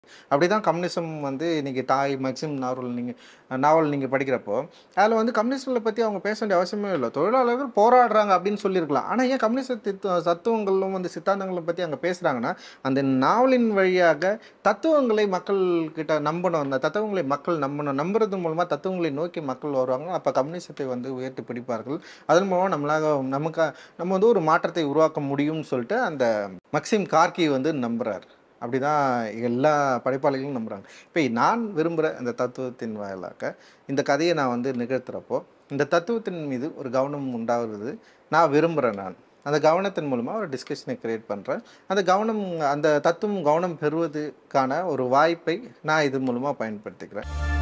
அப்படி தான் கம்யூனிசம் வந்து இன்னைக்கு தாய் மக்சிம் நாவல் நீங்கள் நாவல் நீங்கள் படிக்கிறப்போ அதில் வந்து கம்யூனிஸ்டில் பற்றி அவங்க பேச வேண்டிய அவசியமே இல்லை தொழிலாளர்கள் போராடுறாங்க அப்படின்னு சொல்லியிருக்கலாம் ஆனால் ஏன் கம்யூனிஸ்ட் தித்து தத்துவங்களும் வந்து சித்தாந்தங்களை பற்றி அங்கே பேசுகிறாங்கன்னா அந்த நாவலின் வழியாக தத்துவங்களை மக்கள் கிட்ட நம்பணும் அந்த தத்துவங்களை மக்கள் நம்பணும் நம்புறது மூலமாக தத்துவங்களை நோக்கி மக்கள் வருவாங்க அப்போ கம்யூனிசத்தை வந்து உயர்த்தி பிடிப்பார்கள் அதன் மூலமாக நம்மளாக நமக்கு நம்ம வந்து ஒரு மாற்றத்தை உருவாக்க முடியும்னு சொல்லிட்டு அந்த மக்சிம் கார்கி வந்து நம்புறார் அப்படிதான் எல்லா படைப்பாளிகளும் நம்புறாங்க இப்போ நான் விரும்புகிற அந்த தத்துவத்தின் வாயிலாக இந்த கதையை நான் வந்து நிகழ்த்துறப்போ இந்த தத்துவத்தின் மீது ஒரு கவனம் உண்டாகிறது நான் விரும்புகிறேன் நான் அந்த கவனத்தின் மூலமாக ஒரு டிஸ்கஷனை கிரியேட் பண்ணுறேன் அந்த கவனம் அந்த தத்துவம் கவனம் பெறுவதற்கான ஒரு வாய்ப்பை நான் இது மூலமாக பயன்படுத்திக்கிறேன்